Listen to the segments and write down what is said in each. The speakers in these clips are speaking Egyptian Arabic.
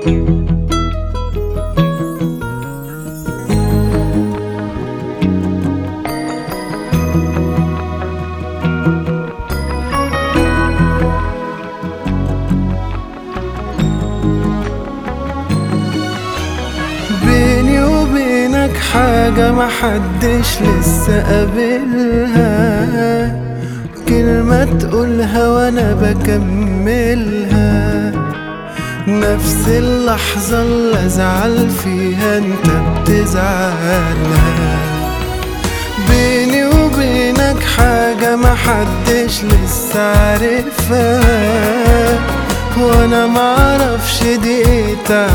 بيني وبينك حاجة محدش لسه قابلها كلمة تقولها وانا بكملها نفس اللحظة اللي ازعل فيها انت بتزعلها بيني وبينك حاجة محدش لسه عارفها وانا معرفش دي ايه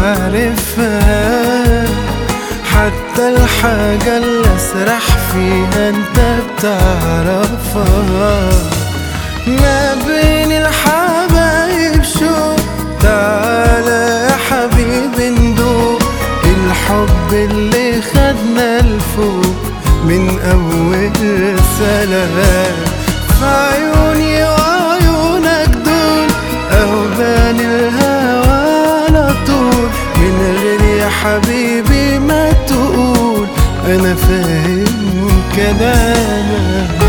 تعرفها حتى الحاجة اللي اسرح فيها انت بتعرفها ما بين الحبايب شو تعالى يا حبيبي ندوق الحب اللي خدنا لفوق من اول سلام في عيوني وعيونك دول اهبان الهوى على طول من غير يا حبيبي ما تقول انا فاهم كلامك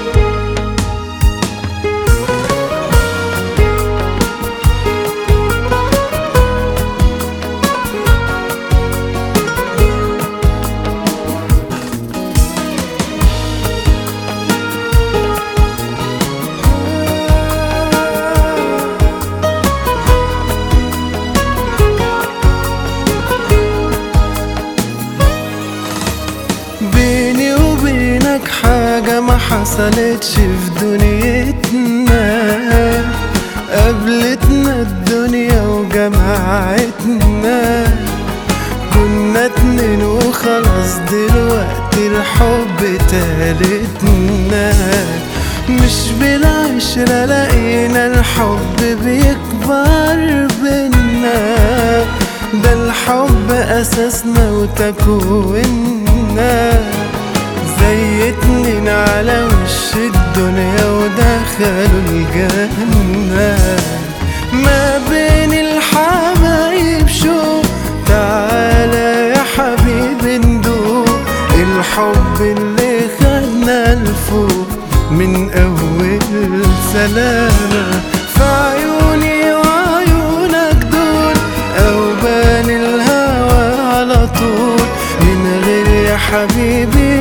بيني وبينك حاجة ما حصلتش في دنيتنا قابلتنا الدنيا وجمعتنا كنا اتنين وخلاص دلوقتي الحب تالتنا مش بالعشرة لقينا الحب بيكبر بينا ده الحب أساسنا وتكويننا زي اتنين على وش الدنيا ودخلوا الجنة ما بين الحبايب شو تعالى يا حبيبي ندوق الحب اللي خدنا لفوق من أول سلامة في عيوني وعيونك دول أوبان الهوى على طول من غير يا حبيبي